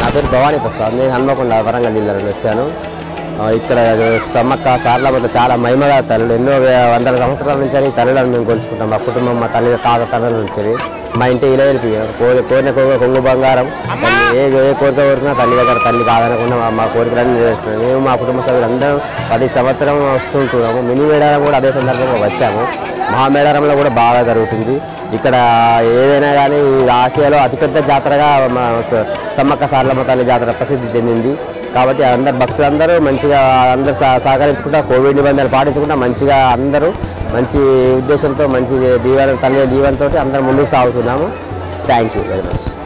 పేరు భవానీ ప్రసాద్ నేను హన్మకొండ వరంగల్ జిల్లా నుండి వచ్చాను ఆ, ఇక్కడ సమ్మక్క సార్లమ్మత చాలా మహిమగా తల్లుడు ఎన్నో వే- వందల సంవత్సరాల నుంచి ఈ తల్లులను మేము కొలుసుకుంటాం మా కుటుంబం మా తల్లి తాత తల్లుల నుంచి మా ఇంటి ఇలా వెళ్ళి కోరి కోరిన కోరిక కొంగు బంగారం తల్లి ఏ ఏ కోరిక కోరినా తల్లి దగ్గర తల్లి కాదనకుండా మా- మా కోరికలన్నీ నెరవేరుస్తున్నాం మేము మా కుటుంబ సభ్యులందరం ప్రతి సంవత్సరం వస్తుంటున్నాము మినీ మేడారం కూడా అదే సందర్భంగా వచ్చాము మహామేడారంలో కూడా బాగా జరుగుతుంది ఇక్కడ ఏదైనా కానీ ఈ ఆసియాలో అతిపెద్ద జాతరగా మా స- సమ్మక్క సారలమ్మ తల్లి జాతర ప్రసిద్ధి చెందింది కాబట్టి అందరు భక్తులందరూ మంచిగా అందరూ సహ- సహకరించుకుంటా కోవిడ్ నిబంధనలు పాటించుకుంటా మంచిగా అందరూ మంచి ఉద్దేశంతో మంచి దీవెన తల్లి దీవెనతో అందరం ముందుకు సాగుతున్నాము థ్యాంక్ యూ వెరీ మచ్